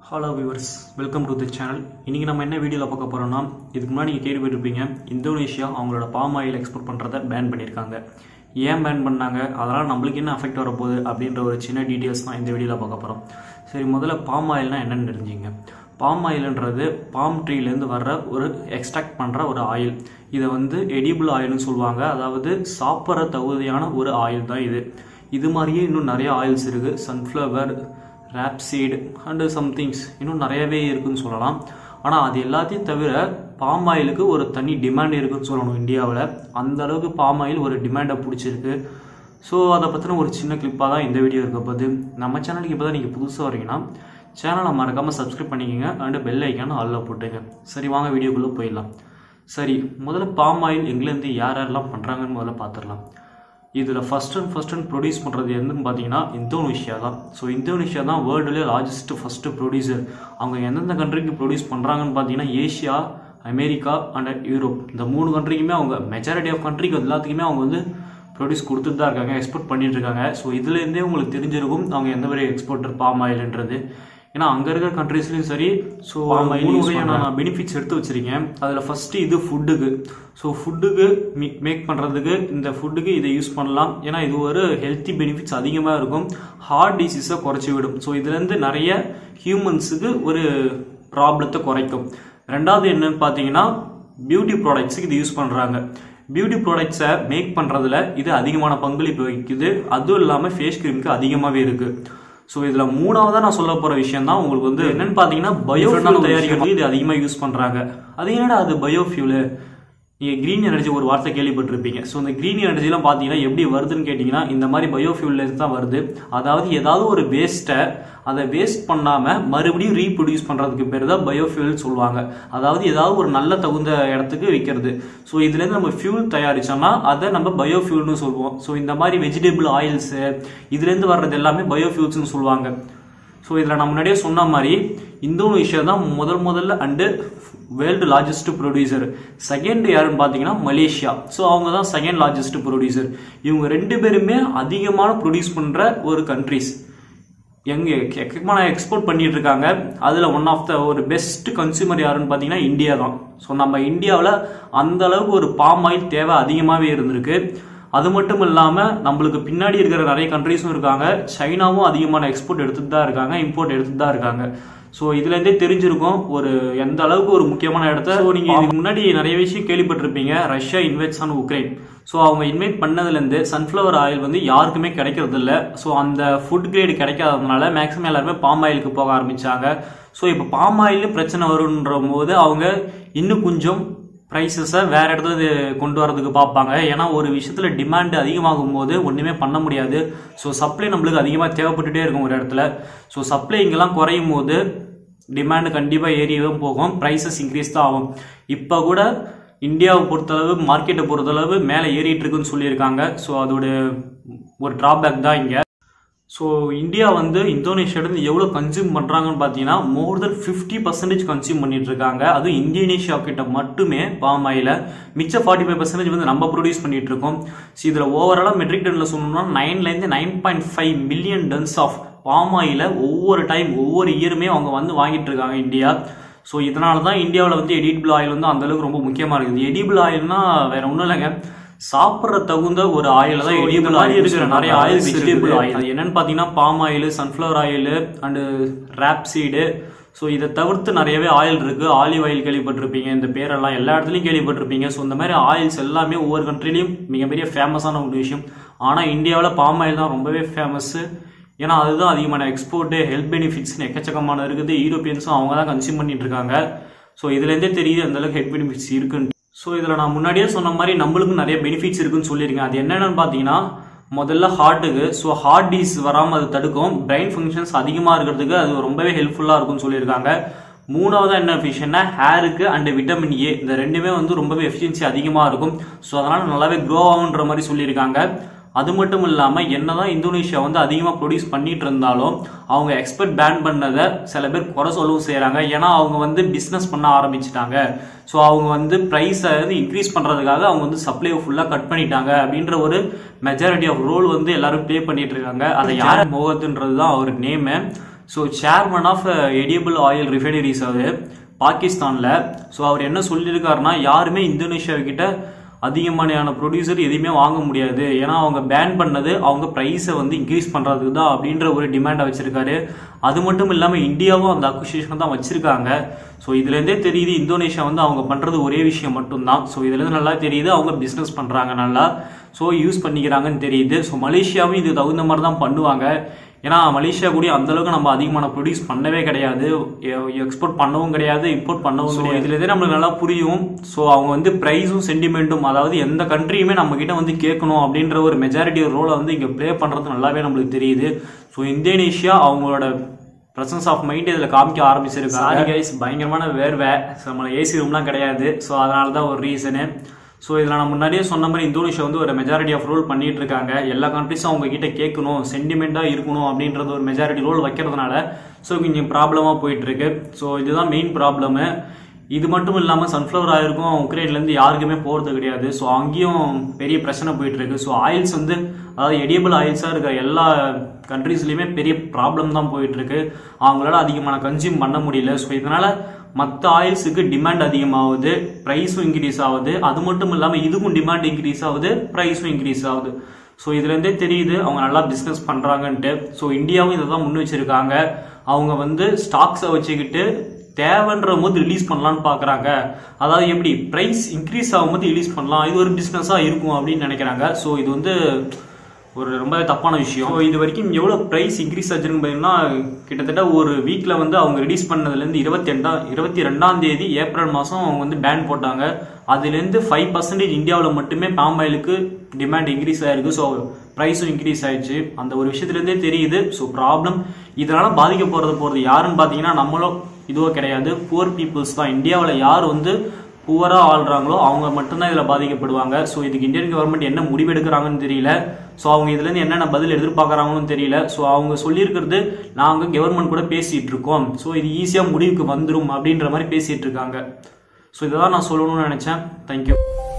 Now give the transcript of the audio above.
hello viewers welcome to the channel இன்றைக்கி நம்ம என்ன வீடியோவில் பார்க்க போகிறோம்னா இதுக்கு முன்னாடி நீங்கள் கேள்விப்பட்டிருப்பீங்க இந்தோனேஷியா அவங்களோட பாம் ஆயில் எக்ஸ்போர்ட் பண்ணுறதை பேன் பண்ணியிருக்காங்க ஏன் பேன் பண்ணாங்க அதனால் நம்மளுக்கு என்ன அஃபெக்ட் வரப்போகுது அப்படின்ற ஒரு சின்ன டீட்டெயில்ஸ் தான் இந்த வீடியோவில் பார்க்க போகிறோம் சரி முதல்ல பாம் ஆயில்னா என்னன்னு தெரிஞ்சுங்க பாம் ஆயில்ன்றது பாம் ட்ரீலேருந்து வர்ற ஒரு எக்ஸ்ட்ராக்ட் பண்ணுற ஒரு ஆயில் இதை வந்து எடிபிள் ஆயில்னு சொல்லுவாங்க அதாவது சாப்பிட்ற தகுதியான ஒரு ஆயில் தான் இது இது மாதிரியே இன்னும் நிறைய ஆயில்ஸ் இருக்குது சன்ஃப்ளவர் ராப்சீடு அண்டு சம்திங்ஸ் இன்னும் நிறையவே இருக்குன்னு சொல்லலாம் ஆனால் அது எல்லாத்தையும் தவிர பாம் ஆயிலுக்கு ஒரு தனி டிமாண்ட் இருக்குன்னு சொல்லணும் இந்தியாவில் அந்த அளவுக்கு பாம் ஆயில் ஒரு டிமாண்டை பிடிச்சிருக்கு ஸோ அதை பற்றின ஒரு சின்ன கிளிப்பாக தான் இந்த வீடியோ இருக்க போகுது நம்ம சேனலுக்கு இப்போ தான் நீங்கள் புதுசாக வரீங்கன்னா சேனலை மறக்காமல் சப்ஸ்கிரைப் பண்ணிக்கோங்க அண்டு பெல் ஐக்கான ஆளில் போட்டுங்க சரி வாங்க வீடியோக்குள்ளே போயிடலாம் சரி முதல்ல பாம் ஆயில் எங்கேருந்து யார் யாரெல்லாம் பண்ணுறாங்கன்னு முதல்ல பார்த்துடலாம் இதில் first and first and produce பண்ணுறது எதுன்னு பார்த்தீங்கன்னா இந்தோனேஷியா தான் ஸோ இந்தோனேஷியா தான் வேர்ல்டுலேயே லார்ஜஸ்ட் ஃபஸ்ட்டு ப்ரொடியூசர் அவங்க எந்தெந்த கண்ட்ரிக்கு ப்ரொடியூஸ் பண்ணுறாங்கன்னு பார்த்தீங்கன்னா ஏஷியா அமெரிக்கா அண்ட் யூரோப் இந்த மூணு கண்ட்ரிக்குமே அவங்க மெஜாரிட்டி ஆஃப் கண்ட்ரிக்கு எல்லாத்துக்குமே அவங்க வந்து ப்ரொடியூஸ் கொடுத்துட்டு தான் இருக்காங்க எக்ஸ்போர்ட் பண்ணிட்டு இருக்காங்க ஸோ இதுலேருந்தே உங்களுக்கு தெரிஞ்சிருக்கும் அவங்க எந்த மாதிரி எக்ஸ்போர்ட்டர் பாம் ஆயில்ன்றது ஏன்னா அங்கே இருக்கிற கண்ட்ரீஸ்லையும் சரி ஸோ மூணு வகையான பெனிஃபிட்ஸ் எடுத்து வச்சிருக்கேன் அதில் ஃபஸ்ட்டு இது ஃபுட்டுக்கு ஸோ ஃபுட்டுக்கு மேக் பண்ணுறதுக்கு இந்த ஃபுட்டுக்கு இதை யூஸ் பண்ணலாம் ஏன்னா இது ஒரு ஹெல்த்தி பெனிஃபிட்ஸ் அதிகமாக இருக்கும் ஹார்ட் டிசீஸை குறைச்சி விடும் ஸோ இதுலேருந்து நிறைய ஹியூமன்ஸுக்கு ஒரு ப்ராப்ளத்தை குறைக்கும் ரெண்டாவது என்னன்னு பார்த்தீங்கன்னா பியூட்டி ப்ராடக்ட்ஸுக்கு இது யூஸ் பண்ணுறாங்க பியூட்டி ப்ராடக்ட்ஸை மேக் பண்ணுறதுல இது அதிகமான பங்களிப்பு வகிக்குது அதுவும் இல்லாமல் ஃபேஸ் க்ரீமுக்கு அதிகமாகவே இருக்குது ஸோ இதில் மூணாவதாக நான் சொல்ல போகிற விஷயம் தான் உங்களுக்கு வந்து என்னன்னு பார்த்தீங்கன்னா பயோஃபியூல் தயாரிக்கிறது இது அதிகமாக யூஸ் பண்ணுறாங்க அது என்னடா அது பயோஃபியூலு நீங்கள் க்ரீன் எனர்ஜி ஒரு வார்த்தை கேள்விப்பட்டிருப்பீங்க ஸோ இந்த க்ரீன் எனர்ஜிலாம் பார்த்தீங்கன்னா எப்படி வருதுன்னு கேட்டிங்கன்னா இந்த மாதிரி பயோஃபியூல்லேருந்து தான் வருது அதாவது ஏதாவது ஒரு வேஸ்ட்டை அதை வேஸ்ட் பண்ணாமல் மறுபடியும் ரீப்ரொடியூஸ் பண்ணுறதுக்கு பேர் தான் பயோஃபியூல் சொல்லுவாங்க அதாவது ஏதாவது ஒரு நல்ல தகுந்த இடத்துக்கு வைக்கிறது ஸோ இதுலேருந்து நம்ம ஃபியூல் தயாரிச்சோம்னா அதை நம்ம பயோஃபியூல்னு சொல்லுவோம் ஸோ இந்த மாதிரி வெஜிடபிள் ஆயில்ஸு இதுலேருந்து வர்றது எல்லாமே பயோஃபியூல்ஸ்னு சொல்லுவாங்க ஸோ இதில் நான் முன்னாடியே சொன்ன மாதிரி இந்தோனேஷியா தான் முதல் முதல்ல and world largest producer second யாருன்னு பார்த்தீங்கன்னா மலேசியா ஸோ அவங்க தான் செகண்ட் லார்ஜஸ்ட் ப்ரொடியூசர் இவங்க ரெண்டு பேருமே அதிகமான ப்ரொடியூஸ் பண்ணுற ஒரு கண்ட்ரிஸ் எங்க எக்கமான எக்ஸ்போர்ட் பண்ணிட்டு இருக்காங்க அதில் ஒன் ஆஃப் த ஒரு பெஸ்ட் கன்சியூமர் யாருன்னு பார்த்தீங்கன்னா இந்தியா தான் ஸோ நம்ம இந்தியாவில் அந்த அளவுக்கு ஒரு பாம் ஆயில் தேவை அதிகமாகவே இருந்திருக்கு அது மட்டும் இல்லாமல் நம்மளுக்கு பின்னாடி இருக்கிற நிறைய கண்ட்ரீஸும் இருக்காங்க சைனாவும் அதிகமான எக்ஸ்போர்ட் எடுத்துட்டு தான் இருக்காங்க இம்போர்ட் எடுத்துட்டு தான் இருக்காங்க ஸோ இதுலேருந்தே தெரிஞ்சிருக்கும் ஒரு எந்த அளவுக்கு ஒரு முக்கியமான இடத்த ஸோ நீங்கள் இதுக்கு முன்னாடி நிறைய விஷயம் கேள்விப்பட்டிருப்பீங்க Russia invades on Ukraine so அவங்க இன்வைட் பண்ணதுலேருந்து சன்ஃப்ளவர் ஆயில் வந்து யாருக்குமே கிடைக்கிறது இல்லை ஸோ அந்த ஃபுட் கிரேடு கிடைக்காததுனால மேக்ஸிமம் எல்லாருமே பாம் ஆயிலுக்கு போக ஆரம்பிச்சாங்க ஸோ இப்போ பாம் ஆயிலும் பிரச்சனை வருன்ற போது அவங்க இன்னும் கொஞ்சம் ப்ரைஸஸை வேற இடத்துல இது கொண்டு வரதுக்கு பார்ப்பாங்க ஏன்னா ஒரு விஷயத்தில் டிமாண்ட் அதிகமாகும் போது ஒன்றுமே பண்ண முடியாது ஸோ சப்ளை நம்மளுக்கு அதிகமாக தேவைப்பட்டுட்டே இருக்கும் ஒரு இடத்துல ஸோ சப்ளை இங்கெல்லாம் குறையும் போது டிமாண்டு கண்டிப்பாக ஏறியும் போகும் ப்ரைஸஸ் இன்க்ரீஸ் தான் ஆகும் இப்போ கூட இந்தியாவை பொறுத்தளவு மார்க்கெட்டை பொறுத்தளவு மேலே ஏறிட்டு இருக்குன்னு சொல்லியிருக்காங்க ஸோ அதோட ஒரு ட்ராபேக் தான் இங்கே ஸோ இந்தியா வந்து இந்தோனேஷியாவிலேருந்து எவ்வளோ கன்சியூம் பண்ணுறாங்கன்னு பார்த்தீங்கன்னா more than fifty percentage consume பண்ணிட்டு இருக்காங்க அதுவும் இந்தோனேஷியா கிட்ட மட்டுமே பாம் ஆயில மிச்ச ஃபார்ட்டி ஃபைவ் பர்சன்டேஜ் வந்து நம்ம ப்ரொடியூஸ் பண்ணிட்டு இருக்கோம் ஸோ இதில் ஓவராலாக மெட்ரிக் டன்ல சொல்லணும்னா நைன்லேருந்து nine point five million tons of palm ஆயில ஒவ்வொரு டைம் ஒவ்வொரு இயருமே அவங்க வந்து வாங்கிட்டு இருக்காங்க இந்தியா ஸோ இதனால தான் இந்தியாவில் வந்து எடிபிள் ஆயில் வந்து அந்தளவுக்கு ரொம்ப முக்கியமாக இருக்குது எடிபிள் ஆயில்னா வேற ஒன்றும் இல்லைங்க சாப்பிட்ற தகுந்த ஒரு ஆயில் தான் எடிபிள் ஆயில் இருக்கிற நிறைய ஆயில் வெஜிடபிள் ஆயில் அது என்னன்னு பார்த்தீங்கன்னா palm oil sunflower oil and rapeseed so இதை தவிர்த்து நிறையவே ஆயில் இருக்குது ஆலிவ் ஆயில் கேள்விப்பட்டிருப்பீங்க இந்த பேரெல்லாம் எல்லா இடத்துலையும் கேள்விப்பட்டிருப்பீங்க ஸோ இந்த மாதிரி ஆயில்ஸ் எல்லாமே ஒவ்வொரு கண்ட்ரிலையும் மிகப்பெரிய ஃபேமஸான ஒரு விஷயம் ஆனால் இந்தியாவில் பாம் ஆயில் தான் ரொம்பவே ஃபேமஸ்ஸு ஏன்னா அதுதான் அதிகமான எக்ஸ்போர்ட்டு ஹெல்த் பெனிஃபிட்ஸ்னு எக்கச்சக்கமான இருக்குது யூரோப்பியன்ஸும் அவங்க தான் கன்சியூம் பண்ணிட்டு இருக்காங்க ஸோ இதுலேருந்தே தெரியுது அந்தளவுக்கு ஹெல்த் பெனிஃபிட்ஸ் இருக்குன்னு ஸோ இதில் நான் முன்னாடியே சொன்ன மாதிரி நம்மளுக்கும் நிறைய பெனிஃபிட்ஸ் இருக்குன்னு சொல்லியிருக்கேன் அது என்னென்னு பார்த்தீங்கன்னா முதல்ல ஹார்ட்டுக்கு ஸோ ஹார்ட் டீஸ் வராமல் அது தடுக்கும் பிரெயின் ஃபங்க்ஷன்ஸ் அதிகமாக இருக்கிறதுக்கு அது ரொம்பவே ஹெல்ப்ஃபுல்லாக இருக்கும்னு சொல்லியிருக்காங்க மூணாவதாக என்ன விஷயம்னா ஹேருக்கு அண்ட் விட்டமின் ஏ இந்த ரெண்டுமே வந்து ரொம்பவே எஃபிஷியன்சி அதிகமாக இருக்கும் ஸோ அதனால் நல்லாவே க்ரோ ஆகுன்ற மாதிரி சொல்லியிருக்காங்க அது மட்டும் இல்லாமல் என்னதான் இந்தோனேஷியா வந்து அதிகமாக ப்ரொடியூஸ் பண்ணிட்டு இருந்தாலும் அவங்க எக்ஸ்பர்ட் பேன் பண்ணதை சில பேர் குறை சொல்லவும் செய்கிறாங்க ஏன்னா அவங்க வந்து பிஸ்னஸ் பண்ண ஆரம்பிச்சிட்டாங்க ஸோ அவங்க வந்து ப்ரைஸை வந்து இன்க்ரீஸ் பண்ணுறதுக்காக அவங்க வந்து சப்ளையை ஃபுல்லாக கட் பண்ணிட்டாங்க அப்படின்ற ஒரு மெஜாரிட்டி ஆஃப் ரோல் வந்து எல்லாரும் ப்ளே பண்ணிட்டு இருக்காங்க அதை யார் மோகத்துன்றது தான் அவர் name so chairman of edible oil refineries அவர் பாகிஸ்தானில் ஸோ அவர் என்ன சொல்லியிருக்காருன்னா யாருமே இந்தோனேஷியா கிட்ட அதிகமான ப்ரொடியூசர் எதையுமே வாங்க முடியாது ஏன்னா அவங்க பேன் பண்ணது அவங்க ப்ரைஸை வந்து இன்க்ரீஸ் பண்ணுறதுக்கு தான் அப்படின்ற ஒரு டிமாண்டை வச்சிருக்காரு அது மட்டும் இல்லாமல் இந்தியாவும் அந்த அக்குசியேஷன் தான் வச்சிருக்காங்க ஸோ இதுலேருந்தே தெரியுது இந்தோனேஷியா வந்து அவங்க பண்ணுறது ஒரே விஷயம் மட்டும்தான் ஸோ இதுலேருந்து நல்லா தெரியுது அவங்க பிஸ்னஸ் பண்ணுறாங்க நல்லா ஸோ யூஸ் பண்ணிக்கிறாங்கன்னு தெரியுது ஸோ மலேசியாவும் இது தகுந்த மாதிரி தான் பண்ணுவாங்க ஏன்னா மலேசியா கூட அந்த அளவுக்கு நம்ம அதிகமான ப்ரொடியூஸ் பண்ணவே கிடையாது எக்ஸ்போர்ட் பண்ணவும் கிடையாது இம்போர்ட் பண்ணவும் கிடையாது இதுல இதே நம்மளுக்கு நல்லா புரியும் ஸோ அவங்க வந்து ப்ரைஸும் சென்டிமெண்ட்டும் அதாவது எந்த கண்ட்ரியுமே நம்ம கிட்ட வந்து கேட்கணும் அப்படின்ற ஒரு மெஜாரிட்டி ரோலை வந்து இங்க ப்ளே பண்றது நல்லாவே நம்மளுக்கு தெரியுது ஸோ இந்தோனேஷியா அவங்களோட பிரசன்ஸ் ஆஃப் மைண்ட் இதில் காமிக்க ஆரம்பிச்சிருக்காங்க சாரி கைஸ் பயங்கரமான வேர்வை ஸோ நம்மள ஏசி ரூம்லாம் கிடையாது ஸோ அதனால தான் ஒரு ரீசனு ஸோ இதில் நான் முன்னாடியே சொன்ன மாதிரி இந்தோனேஷியா வந்து ஒரு மெஜாரிட்டி ஆஃப் ரோல் பண்ணிட்டு இருக்காங்க எல்லா கண்ட்ரிஸும் அவங்க கிட்ட கேட்கணும் சென்டிமெண்ட்டாக இருக்கணும் அப்படின்றது ஒரு மெஜாரிட்டி ரோல் வைக்கிறதுனால ஸோ கொஞ்சம் ப்ராப்ளமாக போயிட்டு இருக்கு ஸோ இதுதான் மெயின் ப்ராப்ளமு இது மட்டும் இல்லாமல் சன்ஃப்ளவர் ஆயிருக்கும் உக்ரைன்லேருந்து யாருக்குமே போகிறது கிடையாது ஸோ அங்கேயும் பெரிய பிரச்சனை போயிட்டு இருக்கு ஸோ ஆயில்ஸ் வந்து அதாவது எடியபிள் ஆயில்ஸாக இருக்கிற எல்லா கண்ட்ரீஸ்லையுமே பெரிய ப்ராப்ளம் தான் போயிட்டு இருக்கு அவங்களால அதிகமான கன்சியூம் பண்ண முடியல ஸோ இதனால மற்ற ஆயில்ஸுக்கு டிமாண்ட் அதிகமாகுது ப்ரைஸும் இன்க்ரீஸ் ஆகுது அது மட்டும் இல்லாமல் இதுக்கும் டிமாண்ட் இன்க்ரீஸ் ஆகுது ப்ரைஸும் இன்க்ரீஸ் ஆகுது ஸோ இதுலேருந்தே தெரியுது அவங்க நல்லா பிஸ்னஸ் பண்ணுறாங்கன்ட்டு ஸோ இந்தியாவும் இதை தான் முன் வச்சிருக்காங்க அவங்க வந்து ஸ்டாக்ஸை வச்சுக்கிட்டு தேவைன்ற போது ரிலீஸ் பண்ணலான்னு பார்க்குறாங்க அதாவது எப்படி ப்ரைஸ் இன்க்ரீஸ் ஆகும்போது ரிலீஸ் பண்ணலாம் இது ஒரு பிஸ்னஸாக இருக்கும் அப்படின்னு நினைக்கிறாங்க ஸோ இது வந்து ஒரு ரொம்ப தப்பான விஷயம் So, இது வரைக்கும் எவ்வளோ ப்ரைஸ் இன்க்ரீஸ் ஆச்சுன்னு பார்த்தீங்கன்னா கிட்டத்தட்ட ஒரு வீக்கில் வந்து அவங்க ரிலீஸ் பண்ணதுலேருந்து இருபத்தி ரெண்டாம் இருபத்தி ரெண்டாம் தேதி ஏப்ரல் மாதம் அவங்க வந்து பேன் போட்டாங்க அதுலேருந்து ஃபைவ் பர்சன்டேஜ் இந்தியாவில் மட்டுமே பாம் ஆயிலுக்கு டிமாண்ட் இன்க்ரீஸ் ஆயிருக்கு ஸோ ப்ரைஸும் இன்க்ரீஸ் ஆயிடுச்சு அந்த ஒரு விஷயத்துலேருந்தே தெரியுது ஸோ ப்ராப்ளம் இதனால பாதிக்க போகிறது போகிறது யாருன்னு பார்த்தீங்கன்னா நம்மளும் இதுவோ கிடையாது புவர் பீப்புள்ஸ் தான் இந்தியாவில் யார் வந்து புவராக ஆள்றாங்களோ அவங்க மட்டும்தான் இதில் பாதிக்கப்படுவாங்க ஸோ இதுக்கு இந்தியன் கவர்மெண்ட் என்ன முடிவெடுக்கிறாங்கன்னு தெரியல ஸோ அவங்க இதுலேருந்து என்னென்ன பதில் எதிர்பார்க்குறாங்கன்னு தெரியல ஸோ அவங்க சொல்லியிருக்கிறது நாங்கள் கவர்மெண்ட் கூட பேசிகிட்டு இருக்கோம் ஸோ இது ஈஸியாக முடிவுக்கு வந்துடும் அப்படின்ற மாதிரி பேசிகிட்டு இருக்காங்க ஸோ இதை தான் நான் சொல்லணும்னு நினச்சேன் தேங்க்யூ